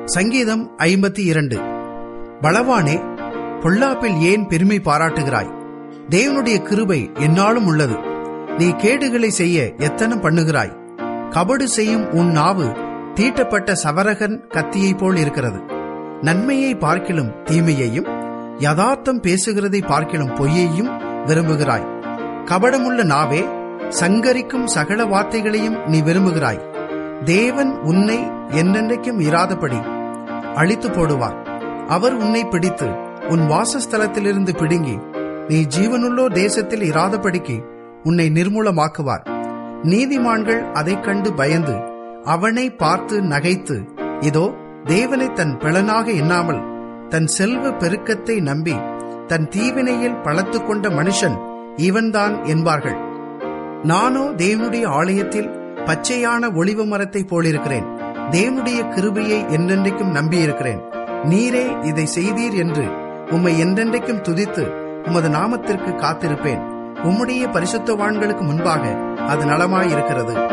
சங்கீதம் ஐம்பத்தி இரண்டு பலவானே பொல்லாப்பில் ஏன் பெருமை பாராட்டுகிறாய் தேவனுடைய கிருபை எந்நாளும் உள்ளது நீ கேடுகளை செய்ய எத்தனம் பண்ணுகிறாய் கபடு செய்யும் உன் நாவு தீட்டப்பட்ட சவரகன் கத்தியைப் போல் இருக்கிறது நன்மையை பார்க்கிலும் தீமையையும் யதார்த்தம் பேசுகிறதை பார்க்கிலும் பொய்யையும் விரும்புகிறாய் கபடமுள்ள நாவே சங்கரிக்கும் சகல வார்த்தைகளையும் நீ விரும்புகிறாய் தேவன் உன்னை என்னென்றைக்கும் இராதபடி அழித்து போடுவார் அவர் உன்னை பிடித்து உன் வாசஸ்தலத்திலிருந்து பிடுங்கி நீ ஜீவனுள்ளோ தேசத்தில் இராதபடிக்கு உன்னை நிர்மூலமாக்குவார் நீதிமான்கள் அதைக் கண்டு பயந்து அவனை பார்த்து நகைத்து இதோ தேவனை தன் பிளனாக எண்ணாமல் தன் செல்வ பெருக்கத்தை நம்பி தன் தீவினையில் பழத்து கொண்ட மனுஷன் இவன்தான் என்பார்கள் நானோ தேவனுடைய ஆலயத்தில் பச்சையான ஒளிவு மரத்தை போலிருக்கிறேன் தேவனுடைய கிருபையை என்றென்றைக்கும் நம்பியிருக்கிறேன் நீரே இதை செய்தீர் என்று உம்மை என்றென்றைக்கும் துதித்து உமது நாமத்திற்கு காத்திருப்பேன் உம்முடைய பரிசுத்தவான்களுக்கு முன்பாக அது நலமாயிருக்கிறது